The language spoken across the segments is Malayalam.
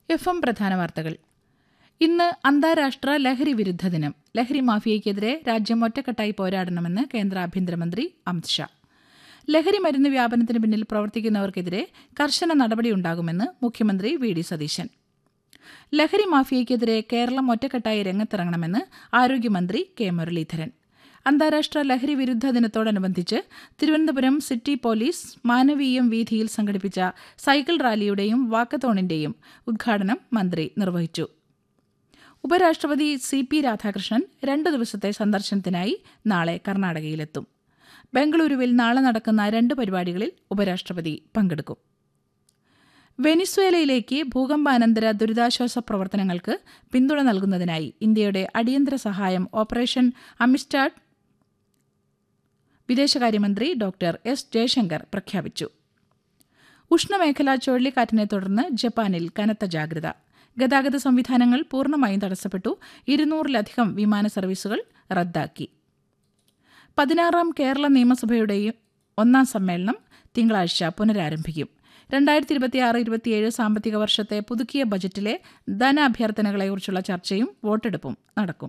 എഫ് എം പ്രധാന വാർത്തകൾ ഇന്ന് അന്താരാഷ്ട്ര ലഹരി വിരുദ്ധ ദിനം ലഹരി മാഫിയയ്ക്കെതിരെ രാജ്യം ഒറ്റക്കെട്ടായി പോരാടണമെന്ന് കേന്ദ്ര ആഭ്യന്തരമന്ത്രി അമിത്ഷാ ലഹരി മരുന്ന് വ്യാപനത്തിന് പിന്നിൽ പ്രവർത്തിക്കുന്നവർക്കെതിരെ കർശന നടപടിയുണ്ടാകുമെന്ന് മുഖ്യമന്ത്രി വി ഡി സതീശൻ ലഹരി മാഫിയയ്ക്കെതിരെ കേരളം ഒറ്റക്കെട്ടായി രംഗത്തിറങ്ങണമെന്ന് ആരോഗ്യമന്ത്രി കെ മുരളീധരൻ അന്താരാഷ്ട്ര ലഹരി വിരുദ്ധ ദിനത്തോടനുബന്ധിച്ച് തിരുവനന്തപുരം സിറ്റി പോലീസ് മാനവീയം വീഥിയിൽ സംഘടിപ്പിച്ച സൈക്കിൾ റാലിയുടെയും വാക്കത്തോണിന്റെയും ഉദ്ഘാടനം മന്ത്രി നിർവഹിച്ചു ഉപരാഷ്ട്രപതി സി പി രാധാകൃഷ്ണൻ രണ്ടു ദിവസത്തെ സന്ദർശനത്തിനായി നാളെ കർണാടകയിലെത്തും ബംഗളൂരുവിൽ നാളെ നടക്കുന്ന രണ്ട് പരിപാടികളിൽ ഉപരാഷ്ട്രപതി പങ്കെടുക്കും വെനിസ്വേലയിലേക്ക് ഭൂകമ്പാനന്തര ദുരിതാശ്വാസ പ്രവർത്തനങ്ങൾക്ക് പിന്തുണ നൽകുന്നതിനായി ഇന്ത്യയുടെ അടിയന്തര സഹായം ഓപ്പറേഷൻ അമിസ്റ്റാഡ് വിദേശകാര്യമന്ത്രി ഡോക്ടർ എസ് ജയശങ്കർ പ്രഖ്യാപിച്ചു ഉഷ്ണമേഖലാ ചുഴലിക്കാറ്റിനെ തുടർന്ന് ജപ്പാനിൽ കനത്ത ജാഗ്രത ഗതാഗത സംവിധാനങ്ങൾ പൂർണ്ണമായും തടസ്സപ്പെട്ടു ഇരുന്നൂറിലധികം വിമാന സർവീസുകൾ റദ്ദാക്കി പതിനാറാം കേരള നിയമസഭയുടെയും ഒന്നാം സമ്മേളനം തിങ്കളാഴ്ച പുനരാരംഭിക്കും രണ്ടായിരത്തി ഇരുപത്തിയാറ് ഇരുപത്തിയേഴ് സാമ്പത്തിക വർഷത്തെ പുതുക്കിയ ബജറ്റിലെ ധനാഭ്യർത്ഥനകളെക്കുറിച്ചുള്ള ചർച്ചയും വോട്ടെടുപ്പും നടക്കും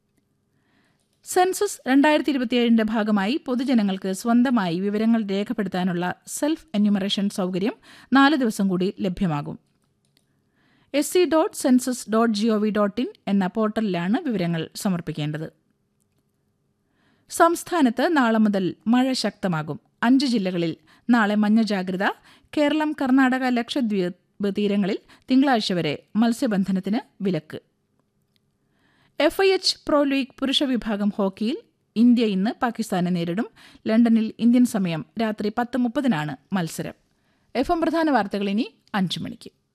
സെൻസസ് രണ്ടായിരത്തി ഇരുപത്തിയേഴിന്റെ ഭാഗമായി പൊതുജനങ്ങൾക്ക് സ്വന്തമായി വിവരങ്ങൾ രേഖപ്പെടുത്താനുള്ള സെൽഫ് എന്യൂമറേഷൻ സൗകര്യം നാല് ദിവസം കൂടി ലഭ്യമാകും S C dot census dot G O V dot in എന്ന പോർട്ടലിലാണ് വിവരങ്ങൾ സമർപ്പിക്കേണ്ടത് സംസ്ഥാനത്ത് നാളെ മുതൽ മഴ ശക്തമാകും അഞ്ച് ജില്ലകളിൽ നാളെ മഞ്ഞ ജാഗ്രത കേരളം കർണാടക ലക്ഷദ്വീപ് തീരങ്ങളിൽ തിങ്കളാഴ്ച വരെ മത്സ്യബന്ധനത്തിന് വിലക്ക് F I H pro league പുരുഷ വിഭാഗം ഹോക്കിയിൽ ഇന്ത്യ ഇന്ന് പാകിസ്ഥാനെ നേരിടും ലണ്ടനിൽ ഇന്ത്യൻ സമയം രാത്രി പത്ത് മുപ്പതിനാണ് മത്സരം എഫ് എം പ്രധാന വാർത്തകൾ ഇനി അഞ്ചു മണിക്ക്